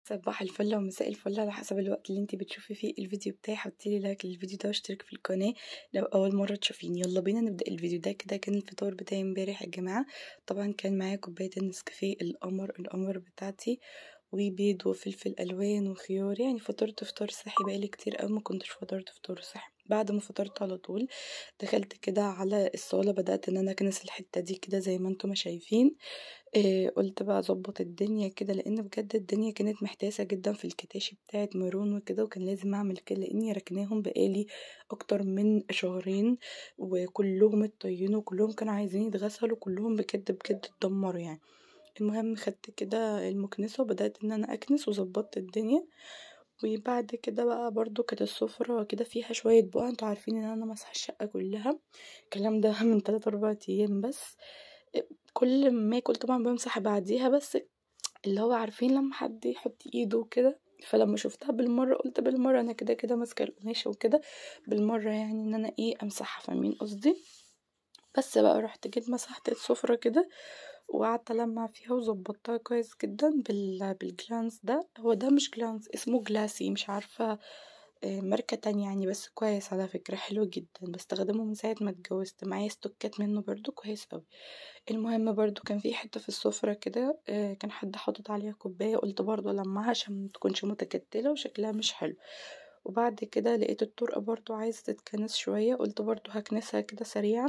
صباح الفل ومساء الفل على حسب الوقت اللي انتي بتشوفي فيه الفيديو بتاعي حطيلي لايك للفيديو ده واشترك في القناة لو أول مرة تشوفيني يلا بينا نبدأ الفيديو ده كده كان الفطار بتاعي امبارح يا جماعة طبعا كان معايا كوباية النسكافيه القمر القمر بتاعتي وبيض وفلفل ألوان وخيار يعني فطرت فطار صحي بقالي كتير أوي مكنتش فطرت فطار صحي بعد ما فطرت على طول دخلت كده على الصالة بدأت ان انا اكنس الحتة دي كده زي ما انتم شايفين إيه قلت بقى اظبط الدنيا كده لان بجد الدنيا كانت محتاسة جدا في الكتاشي بتاعت ميرون وكده وكان لازم اعمل كده لاني ركناهم بقالي اكتر من شهرين وكلهم اتطينوا وكلهم كانوا عايزين يتغسلوا كلهم بجد بجد اتدمروا يعني المهم خدت كده المكنسة وبدأت ان انا اكنس وظبطت الدنيا وبعد كده بقى برضو كانت السفرة كده فيها شوية بقى انتوا عارفين ان انا مسح الشقة كلها الكلام ده من تلات اربع ايام بس كل ما اكل طبعا بمسح بعديها بس اللي هو عارفين لما حد يحط ايده كده فلما شفتها بالمرة قلت بالمرة انا كده كده ماسكة القماشة وكده بالمرة يعني ان انا ايه امسحها فاهمين قصدي بس بقى رحت جيت مسحت السفرة كده وقعدت ألمع فيها وظبطتها كويس جدا بال... بالجلانس ده هو ده مش جلانس اسمه جلاسي مش عارفة ماركة تانية يعني بس كويس على فكرة حلو جدا بستخدمه من ساعة ما اتجوزت معايا ستوكات منه برضو كويس اوي المهم برضو كان في حتة في السفرة كده كان حد حاطط عليها كوباية قلت برضو ألمعها عشان متكونش متكتلة وشكلها مش حلو وبعد كده لقيت الطرقة برضو عايزة تتكنس شوية قلت برضو هكنسها كده سريعا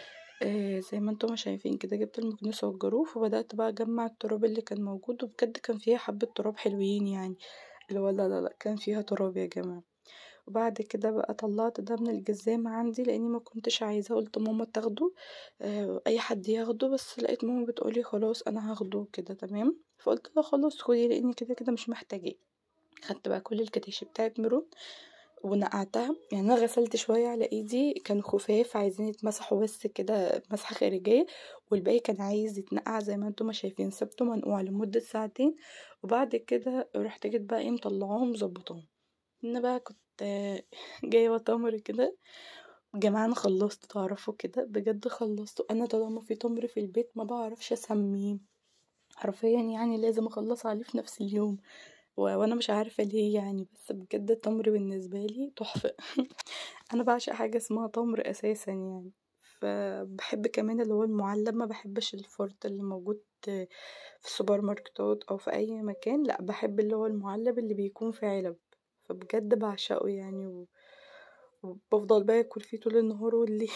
آه زي ما انتم شايفين كده جبت المكنسة والجاروف وبدأت بقى اجمع التراب اللي كان موجود وبجد كان فيها حبة تراب حلوين يعني اللي هو لا لا لا كان فيها تراب يا جماعة وبعد كده بقى طلعت ده من الجزامة عندي لاني ما كنتش عايزاه قلت ماما تاخده آه اي حد ياخده بس لقيت ماما بتقولي خلاص انا هاخده كده تمام فقلت لها خلاص خدي لاني كده كده مش محتاجاه خدت بقى كل الكتاشي بتاعت ميرون ونقعتها يعني انا غسلت شويه على ايدي كانوا خفاف عايزين يتمسحوا بس كده مسحه خارجيه والباقي كان عايز يتنقع زي ما انتم شايفين سبته منقوع لمده ساعتين وبعد كده رحت جيت بقى ايه مطلعاهم مظبطاهم انا بقى كنت جايبه تمر كده جماعة انا خلصت تعرفوا كده بجد خلصت انا طالما في تمر في البيت ما بعرفش اسميه حرفيا يعني لازم اخلص عليه في نفس اليوم وانا مش عارفه ليه يعني بس بجد التمر بالنسبه لي تحفه انا بعشق حاجه اسمها تمر اساسا يعني فبحب كمان اللي هو المعلب ما بحبش الفرط اللي موجود في السوبر ماركتات او في اي مكان لا بحب اللي هو المعلب اللي بيكون في علب فبجد بعشقه يعني و... وبفضل باكل فيه طول النهار والليل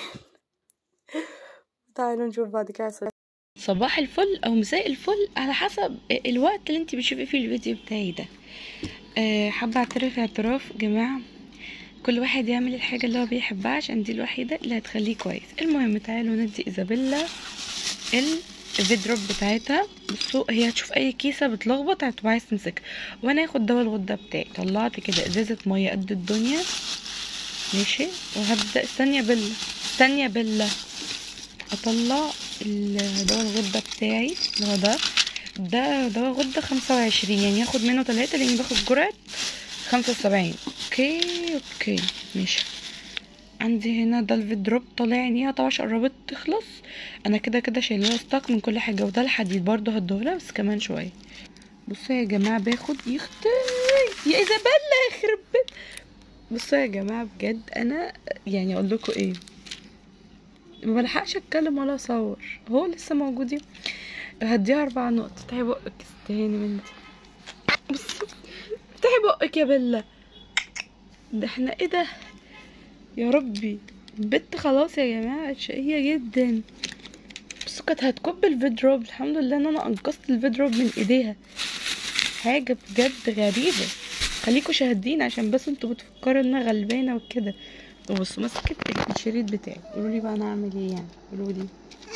تعالوا نشوف بعد كده صباح الفل او مساء الفل على حسب الوقت اللي انت بتشوفي فيه الفيديو بتاعي ده أه حابه اعترف اعتراف جماعه كل واحد يعمل الحاجه اللي هو بيحبها عشان دي الوحيده اللي هتخليه كويس المهم تعالوا ندي ايزابيلا الفيدروب بتاعتها بصوا هي هتشوف اي كيسه بتلخبط هتبقى عايز تمسكها وانا هاخد دواء الغده بتاعي طلعت كده ازازه ميه قد الدنيا ماشي وهبدا استني يا بيلا استني يا بيلا اطلع دواء الغدة بتاعي اللي هو ده ده دواء غدة خمسة وعشرين يعني هاخد منه تلاتة لاني باخد جرعة خمسة وسبعين اوكي اوكي ماشي عندي هنا ده الفيدروب طالع عينيها طبعا قربت تخلص انا كده كده شايلها ستاك من كل حاجة وده الحديد برضه هديهولها بس كمان شوية بصوا يا جماعة باخد يختي يا ايزابيلا يخرب بيت بصوا يا جماعة بجد انا يعني اقول لكم ايه ما بلحقش اتكلم ولا اصور هو لسه موجود هديها اربع نقط افتحي بقك استهاني مني بص افتحي بقك يا بيلا ده احنا ايه ده يا ربي البت خلاص يا جماعه شقيه جدا بصوا كانت هتكب الفيدروب الحمد لله ان انا انقذت الفيدروب من ايديها حاجه بجد غريبه خليكوا شاهدين عشان بس انتوا بتفكروا ان انا غلبانه وكده وبصوا مسكت الشريط بتاعي قولوا لي بقى انا اعمل ايه يعني قولوا لي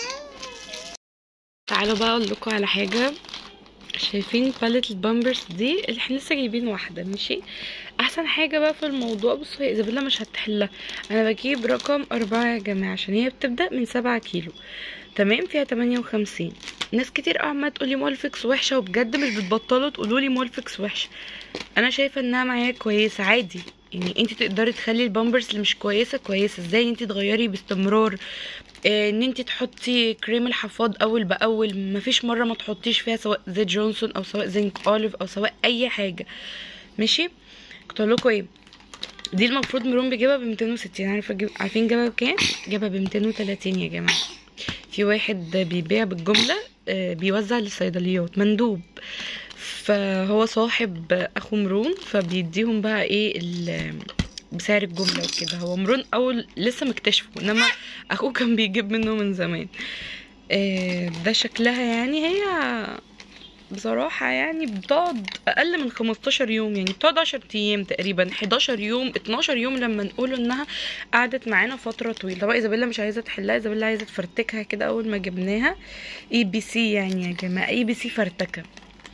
تعالوا بقى اقول لكم على حاجه شايفين باليت البامبرز دي اللي احنا لسه جايبين واحده ماشي احسن حاجه بقى في الموضوع بصوا هي ايزابيلا مش هتحلها انا بجيب رقم أربعة يا جماعه عشان هي بتبدا من سبعة كيلو تمام فيها تمانية وخمسين ناس كتير عماله تقولي مولفكس وحشه وبجد مش بتبطلوا تقولوا لي مولفكس وحشه انا شايفه انها معايا كويسه عادي يعني انت تقدري تخلي البامبرز اللي مش كويسه كويسه ازاي انت تغيري باستمرار آه، ان انت تحطي كريم الحفاض اول باول مفيش مره ما تحطيش فيها سواء زيت جونسون او سواء زنك اوليف او سواء اي حاجه ماشي كنت اقول لكم ايه دي المفروض مروم بيجيبها ب 260 عارفه جيب... عارفين جابها بكام جابها ب 230 يا جماعه في واحد بيبيع بالجمله آه، بيوزع للصيدليات مندوب فهو صاحب اخو مرون فبيديهم بقى ايه ال- بسعر الجمله وكده هو مرون اول لسه مكتشفه انما اخوه كان بيجيب منه من زمان آه، ده شكلها يعني هي بصراحة يعني بتقعد أقل من 15 يوم يعني بتقعد 10 أيام تقريبا 11 يوم 12 يوم لما نقول إنها قعدت معانا فترة طويلة طبعا إيزابيلا مش عايزة تحلها إيزابيلا عايزة تفرتكها كده أول ما جبناها اي بي سي يعني يا جماعة اي بي سي فرتكة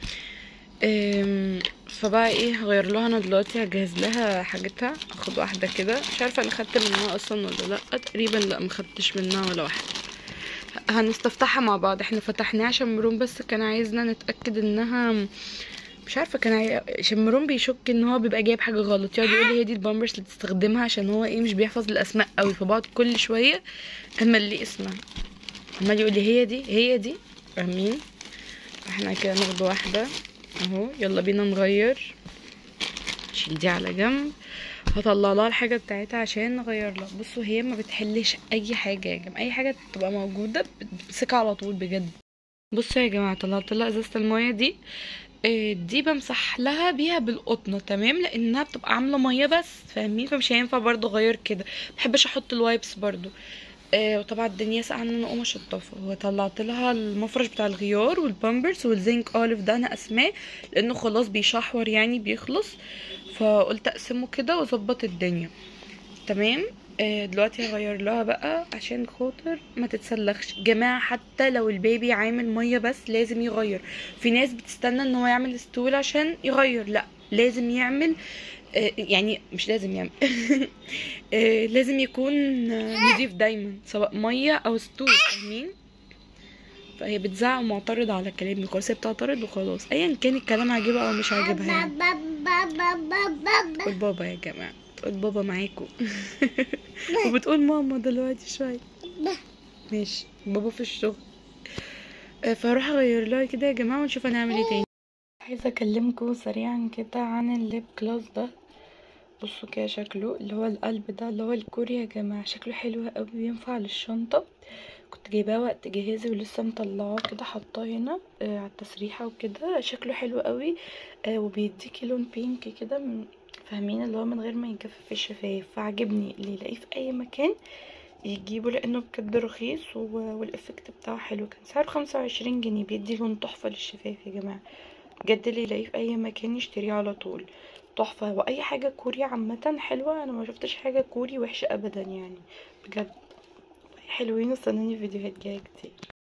أم، فبقى ايه هغير لها انا دلوقتي هجهز لها حاجتها اخد واحده كده مش عارفه انا خدت منها اصلا ولا لا تقريبا لا ما خدتش منها ولا واحده هنستفتحها مع بعض احنا فتحناها عشان مروم بس كان عايزنا نتاكد انها مش عارفه كان عاي... عشان مروم بيشك ان هو بيبقى جايب حاجه غلط يقعد يقول لي هي دي البامبرز اللي تستخدمها عشان هو ايه مش بيحفظ الاسماء قوي فبقعد كل شويه املي اسمها عمال يقول لي هي دي هي دي فاهمين احنا كده ناخد واحده اهو يلا بينا نغير شيل دي على جنب هطلع لها الحاجه بتاعتها عشان نغير لها بصوا هي ما بتحلش اي حاجه يا جماعه اي حاجه تبقى موجوده بتمسكها على طول بجد بصوا يا جماعه طلعت لها ازازه الميه دي آه، دي بمسح لها بيها بالقطنه تمام لانها بتبقى عامله ميه بس فاهمين فمش هينفع برضو اغير كده محبش احط الوايبس برضو آه وطبعا الدنيا ساقعه ان انا اقوم اشطفها وطلعت لها المفرش بتاع الغيار والبامبرز والزنك اوليف ده انا قسماه لانه خلاص بيشحور يعني بيخلص فقلت اقسمه كده واظبط الدنيا تمام آه دلوقتي هغير لها بقى عشان خاطر ما تتسلخش جماعه حتى لو البيبي عامل ميه بس لازم يغير في ناس بتستنى ان هو يعمل ستول عشان يغير لا لازم يعمل آه، يعني مش لازم يعمل آه، لازم يكون آه، نضيف دايما سواء ميه او ستول فاهمين فهي بتزعق ومعترضة على كلامي خلاص هي بتعترض وخلاص ايا كان الكلام عاجبها او مش عاجبها يعني تقول بابا يا جماعه تقول بابا معاكم وبتقول ماما دلوقتي شويه ماشي بابا في الشغل آه، فاروح اغير لها كده يا جماعه ونشوف هنعمل ايه تاني عايزه اكلمكم سريعا كده عن الليب كلاس ده بصوا كده شكله اللي هو القلب ده اللي هو الكوري يا جماعه شكله حلو قوي بينفع للشنطه كنت جايباه وقت جهازي ولسه مطلعاه كده حطاه هنا آه على التسريحه وكده شكله حلو قوي آه وبيديكي لون بينك كده من فاهمين اللي هو من غير ما يجفف الشفايف فعجبني اللي يلاقيه في اي مكان يجيبه لانه بجد رخيص و- والافكت بتاعه حلو كان سعره خمسة وعشرين جنيه بيدي لون تحفه للشفايف يا جماعه بجد اللي يلاقيه في اي مكان يشتريه على طول تحفه واي حاجه كوري عامه حلوه انا ما شفتش حاجه كوري وحشه ابدا يعني بجد حلوين استنوني في فيديوهات جايه كتير